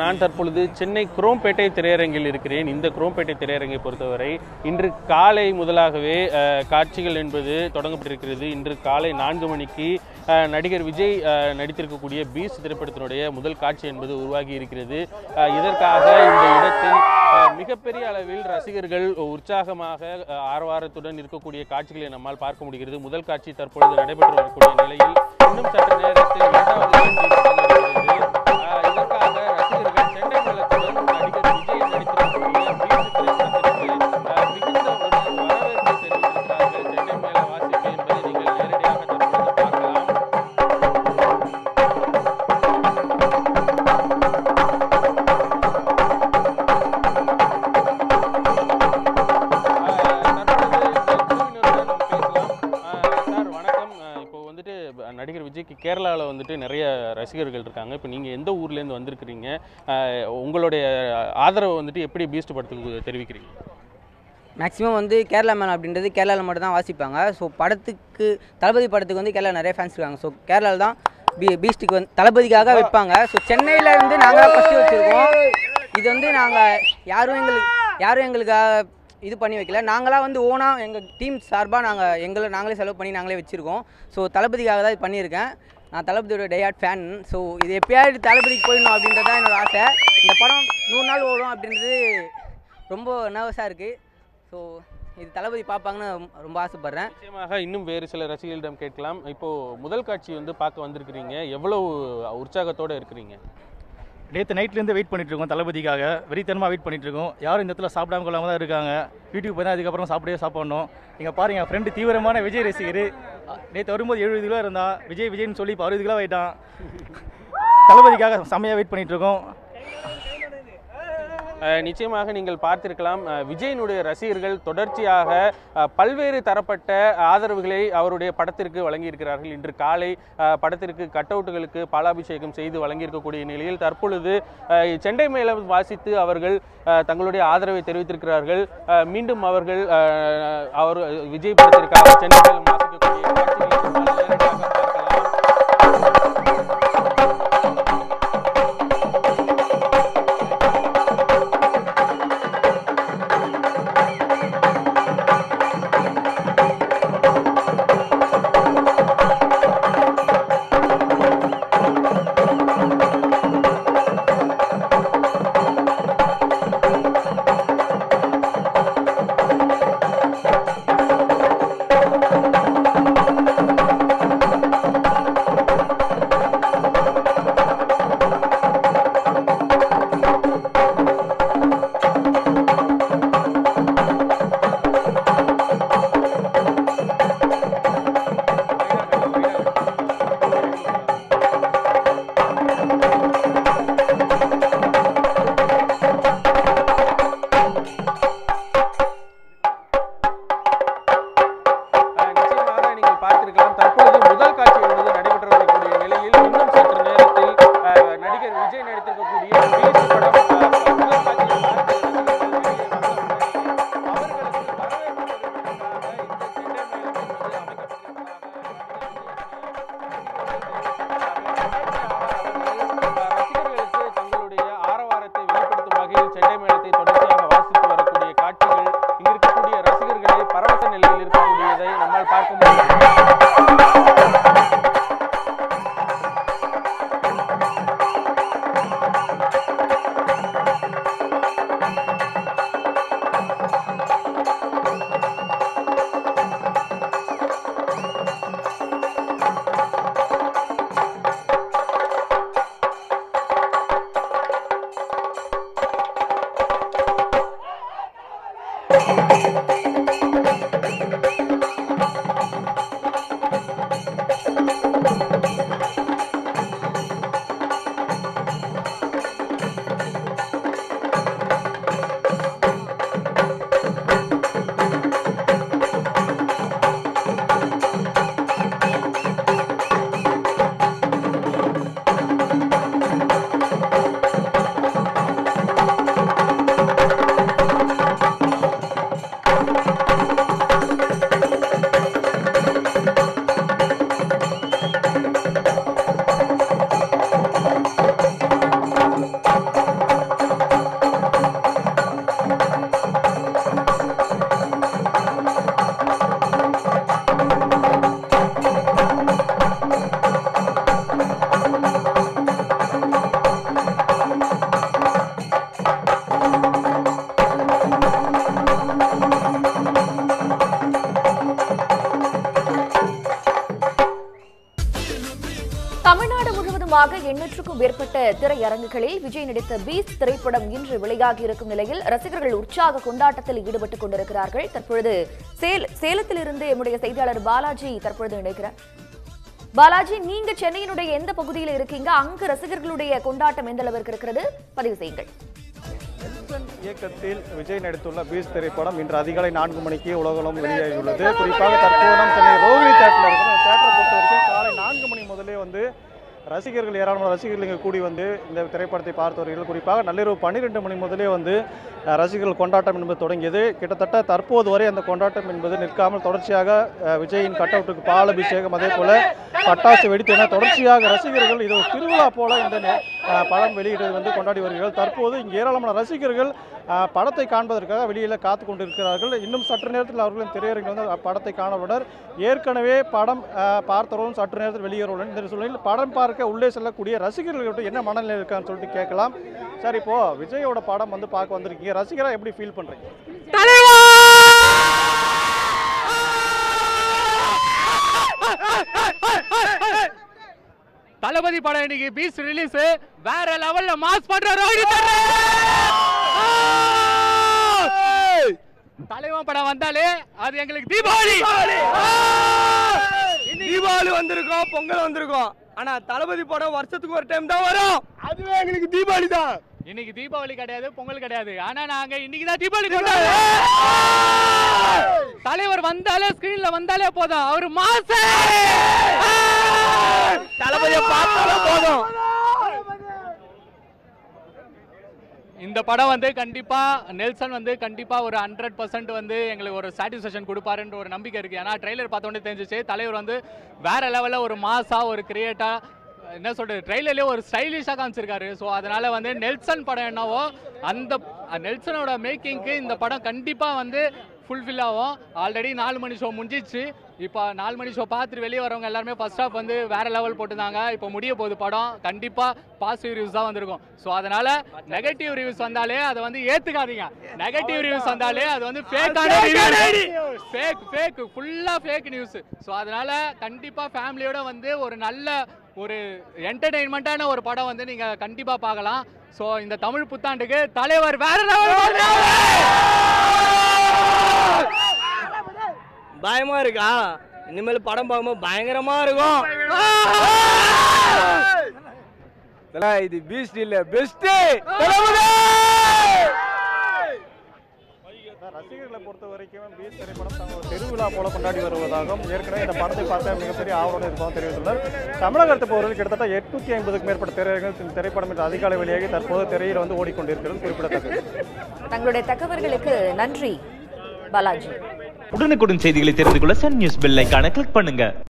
நான் தற்பொழுது சென்னை குரோம்பேட்டை திரையரங்கில் இருக்கிறேன் இந்த குரோம்பேட்டை திரையரங்கை பொறுத்தவரை இன்று காலை முதலாகவே அஹ், காட்சிகள் என்பது தொடங்கப்பட்டிருக்கிறது இன்று காலை நான்கு மணிக்கு அஹ், நடிகர் விஜய் அஹ், நடித்திருக்கக்கூடிய பீஸ் திரைப்படத்தினுடைய முதல் காட்சி என்பது உருவாகி இருக்கிறது அஹ், இதற்காக இந்த இடத்தில் அஹ், மிகப்பெரிய அளவில் ரசிகர்கள் உற்சாகமாக அஹ், ஆரவாரத்துடன் இருக்கக்கூடிய காட்சிகளை நம்மால் பார்க்க முடிகிறது முதல் காட்சி தற்பொழுது நடைபெற்று வரக்கூடிய நிலையில் இன்னும் சற்று நேரத்தில் இரண்டாவது காட்சி தொடங்க இருக்கிறது. அஹ், இதற்காக ரசிகர்கள் சென்னை மேளத்துடன் நடிகர் விஜய் நடித்திருக்கக்கூடிய பீஸ் திரைப்படத்திற்கு அஹ், மிகுந்த ஒரு வரவேற்பை தெரிவித்திருக்கிறார்கள் சென்னை மேள வாசிப்பு என்பதை நீங்கள் நேரடியாக தற்பொழுது பார்க்கலாம் சார் வணக்கம் அஹ் இப்போ வந்துட்டு ப- நடிகர் விஜய்க்கு கேரளாவில் வந்துட்டு நிறைய ரசிகர்கள் இருக்காங்க இப்போ நீங்கள் எந்த ஊர்லேருந்து வந்திருக்கிறீங்க அஹ் உங்களுடைய ஆதரவை வந்துட்டு எப்படி பீஸ்ட் படத்துக்கு தெரிவிக்கிறீங்க மேக்ஸிமம் வந்து கேரளா மேன் அப்படின்றது கேரளாவில் மட்டும் தான் வாசிப்பாங்க ஸோ படத்துக்கு தளபதி படத்துக்கு வந்து கேரளா நிறைய ஃபேன்ஸ் இருக்காங்க ஸோ கேரளாவில் தான் பீ பீஸ்ட்டுக்கு வந்து தளபதிக்காக வைப்பாங்க ஸோ சென்னையில் இருந்து நாங்கள் தான் ஃபஸ்ட்டு வச்சுருக்கோம் இது வந்து நாங்கள் யாரும் எங்களுக்கு யாரும் எங்களுக்காக இது பண்ணி வைக்கல நாங்களாக வந்து ஓனாக எங்கள் டீம் சார்பாக நாங்கள் எங்களை நாங்களே செலவு பண்ணி நாங்களே வச்சுருக்கோம் ஸோ தளபதிக்காக தான் இது பண்ணியிருக்கேன் நான் தளபதியோட டேயாட் ஃபேன் ஸோ இது எப்பயாவது தளபதிக்கு போயிடணும் அப்படின்றது தான் என்னோட ஆசை இந்த படம் நூறு நாள் ஓடும் அப்படின்றது ரொம்ப நர்வஸாக இருக்குது ஸோ இது தளபதி பார்ப்பாங்கன்னு ரொம்ப- ரொம்ப ஆசைப்பட்றேன் நிச்சயமாக இன்னும் வேறு சில ரசிகர்களிடம் கேட்கலாம் இப்போ முதல் காட்சி வந்து பார்க்க வந்திருக்கிறீங்க எவ்வளவு உற்சாகத்தோட இருக்கிறீங்க நேற்று நைட்லேருந்து வெயிட் பண்ணிட்டு இருக்கோம் தளபதிக்காக வெறித்தனமாக வெயிட் பண்ணிட்டு இருக்கோம் யாரும் இந்த இடத்துல சாப்பிடாம கொள்ளாம தான் இருக்காங்க வீட்டுக்கு போய் தான் அதுக்கப்புறம் சாப்பிடவே சாப்பிடணும் நீங்கள் பாருங்க என் ஃப்ரெண்டு தீவிரமான விஜய் ரசிகர் நேற்று வரும்போது எழுபது கிலோ இருந்தான் விஜய் விஜய்னு சொல்லி இப்போ அறுபது கிலோ ஆயிட்டான் தளபதிக்காக செம்மையாக வெயிட் பண்ணிட்டு இருக்கோம் அஹ் நிச்சயமாக நீங்கள் பார்த்திருக்கலாம் அஹ் விஜயினுடைய ரசிகர்கள் தொடர்ச்சியாக அஹ், பல்வேறு தரப்பட்ட ஆதரவுகளை அவருடைய படத்திற்கு வழங்கியிருக்கிறார்கள் இன்று காலை அஹ், படத்திற்கு கட்டவுட்டுகளுக்கு பாலாபிஷேகம் செய்து வழங்கியிருக்கக்கூடிய நிலையில் தற்பொழுது அஹ், செண்டை மேளம் வாசித்து அவர்கள் அஹ், தங்களுடைய ஆதரவை தெரிவித்திருக்கிறார்கள் அஹ், மீண்டும் அவர்கள் அஹ், அவர் விஜய் படத்திற்காக செண்டை மேளம் வாசிக்கக்கூடிய காட்சிகளை நம்மால் நேரடியாக பார்க்கலாம் அஹ் நிச்சயமாக நீங்கள் பார்த்திருக்கலாம் தற்பொழுது முதல் காட்சி என்பது நடைபெற்று வரக்கூடிய நிலையில் இன்னும் சற்று நேரத்தில் அஹ், நடிகர் விஜய் நடித்திருக்கக்கூடிய பீஸ் படம் அஹ், முதல் காட்சியை பார்த்து ரசிகர்கள் வெளியே வந்த உடனேயே அவர்களுக்கு வரவேற்பு தெரிவிப்பதற்காக இந்த செண்டை மேளம் என்பது அமைக்கப்பட்டிருப்பதாக ரசிகர்களுக்கு தங்களுடைய ஆரவாரத்தை வெளிப்படுத்தும் வகையில் செண்டை மேளத்தை தொடர்ச்சியாக வாசித்து வரக்கூடிய காட்சிகள் இங்கு இருக்கக்கூடிய ரசிகர்களை பரவச நிலையில் இருக்கக்கூடியதை நம்மால் பார்க்க முடியும் எண்ணூற்றுக்கும் மேற்பட்ட திரையரங்குகளில் விஜய் நடித்த பீஸ் திரைப்படம் இன்று வெளியாகி இருக்கும் நிலையில் ரசிகர்கள் உற்சாக கொண்டாட்டத்தில் ஈடுபட்டுக் கொண்டிருக்கிறார்கள் தற்பொழுது சேல சேலத்திலிருந்து எம்முடைய செய்தியாளர் பாலாஜி தற்பொழுது இணைக்கிறார் பாலாஜி நீங்க சென்னையினுடைய எந்த பகுதியில் இருக்கீங்க அங்கு ரசிகர்களுடைய கொண்டாட்டம் எந்த அளவிற்கு இருக்கிறது பதிவு செய்யுங்கள் நெல்சன் இயக்கத்தில் விஜய் நடித்துள்ள பீஸ் திரைப்படம் இன்று அதிகாலை நான்கு மணிக்கு உலகம் வெளியாகியுள்ளது குறிப்பாக தற்போது நாம் சென்னை ரோகிணி தேட்டரில் இருக்கிறோம் இந்த தேட்டரை பொறுத்த வரைக்கும் காலை நான்கு மணி முதலே வந்து ரசிகர்கள் ஏராளமான ரசிகர்கள் இங்கே கூடி வந்து இந்த திரைப்படத்தை பார்த்து வருகிறார்கள் குறிப்பாக நள்ளிரவு பன்னிரெண்டு மணி முதலே வந்து அஹ், ரசிகர்கள் கொண்டாட்டம் என்பது தொடங்கியது கிட்டத்தட்ட தற்போது வரை அந்த கொண்டாட்டம் என்பது நிற்காமல் தொடர்ச்சியாக அஹ், விஜயின் கட் அவுட்டுக்கு பாலபிஷேகம் அதே போல பட்டாசு வெடித்து என தொடர்ச்சியாக ரசிகர்கள் இது ஒரு திருவிழா போல இந்த நே- அஹ், படம் வெளியிட்டது வந்து கொண்டாடி வருகிறார்கள் தற்போது இங்கே ஏராளமான ரசிகர்கள் அஹ், படத்தை காண்பதற்காக வெளியில் காத்து கொண்டிருக்கிறார்கள் இன்னும் சற்று நேரத்தில் அவர்களின் திரையரங்கில் வந்து படத்தை காணவுள்ளனர் ஏற்கனவே படம் அஹ், பார்த்தவர்களும் சற்று நேரத்தில் வெளியேறுள்ளனர் இந்த சூழலில் படம் பார்க்க உள்ளே செல்லக்கூடிய ரசிகர்கள்கிட்ட என்ன மனநிலை இருக்கான்னு சொல்லிட்டு கேட்கலாம் சார் இப்போ விஜயோட படம் வந்து பார்க்க வந்திருக்கீங்க ரசிகரா எப்படி ஃபீல் பண்றீங்க தளபதி படம் இன்னைக்கு பீஸ் ரிலீஸ் வேற லெவல்ல மாஸ் பண்ற ரோஹித் தலைவன் படம் வந்தாலே அது எங்களுக்கு தீபாவளி தீபாவளி வந்திருக்கோம் பொங்கல் வந்திருக்கோம் ஆனா தளபதி படம் வருஷத்துக்கு ஒரு டைம் தான் வரும் அதுவே எங்களுக்கு தீபாவளி தான் இன்னைக்கு தீபாவளி கிடையாது பொங்கல் கிடையாது ஆனா நாங்க இன்னைக்கு தான் தீபாவளி கொண்டாடுறோம். தலைவர் வந்தாலே ஸ்கிரீன்ல வந்தாலே போதும் அவர் மாச தளபதியை பார்த்தாலும் போதும் இந்த படம் வந்து கண்டிப்பா நெல்சன் வந்து கண்டிப்பா ஒரு ஹண்ட்ரட் பர்சன்ட் வந்து எங்களுக்கு ஒரு சாட்டிஸ்ஃபேக்ஷன் கொடுப்பாருன்ற ஒரு நம்பிக்கை இருக்கு ஏன்னா ட்ரெய்லர் பார்த்தோன்னே தெரிஞ்சிச்சு தலைவர் வந்து வேற லெவல்ல ஒரு மாசா ஒரு கிரியேட்டா என்ன சொல்றது ட்ரெய்லர்லேயே ஒரு ஸ்டைலிஷாக காமிச்சிருக்காரு ஸோ அதனால வந்து நெல்சன் படம் என்னவோ அந்த நெல்சனோட மேக்கிங்க்கு இந்த படம் கண்டிப்பா வந்து ஃபுல்ஃபில் ஆகும் ஆல்ரெடி நாலு மணி ஷோ முடிஞ்சிச்சு இப்போ நாலு மணி ஷோ பார்த்துட்டு வெளியே வரவங்க எல்லாருமே ஃபர்ஸ்ட் ஹாஃப் வந்து வேற லெவல் போட்டுருந்தாங்க இப்போ முடிய போகுது படம் கண்டிப்பாக பாசிட்டிவ் ரிவ்யூஸ் தான் வந்திருக்கும் ஸோ அதனால நெகட்டிவ் ரிவ்யூஸ் வந்தாலே அதை வந்து ஏற்றுக்காதீங்க நெகட்டிவ் ரிவ்யூஸ் வந்தாலே அது வந்து ஃபேக்கான ஃபேக் ஃபேக் ஃபுல்லாக ஃபேக் நியூஸ் ஸோ அதனால கண்டிப்பாக ஃபேமிலியோட வந்து ஒரு நல்ல ஒரு என்டர்டெயின்மெண்ட்டான ஒரு படம் வந்து நீங்கள் கண்டிப்பாக பார்க்கலாம் ஸோ இந்த தமிழ் புத்தாண்டுக்கு தலைவர் வேற லெவல் பயமா இருக்கா இனிமேல் படம் பார்க்கும்போது பயங்கரமா இருக்கும் தல, இது பீஸ்ட் இல்ல பெஸ்ட் ரசிகர்களை பொறுத்த வரைக்கும் பீஸ் திரைப்படம் தங்கள் ஒரு திருவிழா போல கொண்டாடி வருவதாகவும் ஏற்கனவே இந்த படத்தை பார்த்த மிகப்பெரிய ஆவலுடன் இருப்பதாக தெரிவித்துள்ளனர் தமிழகத்தை பொறுத்தவரை கிட்டத்தட்ட எட்நூத்தி ஐம்பதுக்கு மேற்பட்ட திரையரங்கில் இந்த திரைப்படம் இன்று அதிகாலை வெளியாகி தற்போது திரையில் வந்து ஓடிக்கொண்டிருக்கிறது குறிப்பிடத்தக்கது தங்களுடைய தகவல்களுக்கு நன்றி பாலாஜி உடனுக்குடன் செய்திகளை தெரிந்து கொள்ள சன் நியூஸ் பெல் ஐகானை கிளிக் பண்ணுங்க